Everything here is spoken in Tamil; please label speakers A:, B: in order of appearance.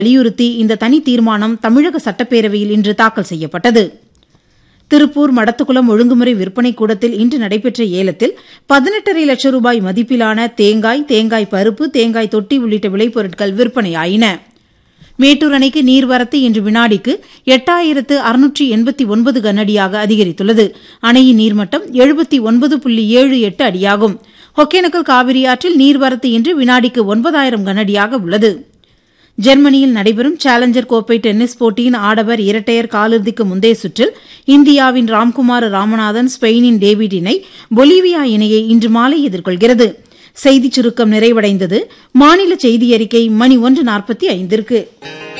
A: வலியுறுத்தி இந்த தனி தீர்மானம் தமிழக சட்டப்பேரவையில் இன்று தாக்கல் செய்யப்பட்டது திருப்பூர் மடத்துக்குளம் ஒழுங்குமுறை விற்பனை கூடத்தில் இன்று நடைபெற்ற ஏலத்தில் பதினெட்டரை லட்சம் ரூபாய் மதிப்பிலான தேங்காய் தேங்காய் பருப்பு தேங்காய் தொட்டி உள்ளிட்ட விளைபொருட்கள் விற்பனையாயின மேட்டூர் அணைக்கு நீர்வரத்து இன்று வினாடிக்கு எட்டாயிரத்து அறுநூற்றி எண்பத்தி ஒன்பது கனஅடியாக அதிகரித்துள்ளது அணையின் நீர்மட்டம் எழுபத்தி ஒன்பது புள்ளி ஏழு எட்டு அடியாகும் ஒகேனக்கல் காவிரி ஆற்றில் நீர்வரத்து இன்று வினாடிக்கு ஒன்பதாயிரம் கனஅடியாக உள்ளது ஜெர்மனியில் நடைபெறும் சேலஞ்சர் கோப்பை டென்னிஸ் போட்டியின் ஆடவர் இரட்டையர் காலிறுதிக்கு முந்தைய சுற்றில் இந்தியாவின் ராம்குமார் ராமநாதன் ஸ்பெயினின் டேவிட் இணை பொலிவியா இணையை இன்று மாலை எதிர்கொள்கிறது செய்திச் சுருக்கம் நிறைவடைந்தது மாநில செய்தி அறிக்கை மணி ஒன்று நாற்பத்தி ஐந்திற்கு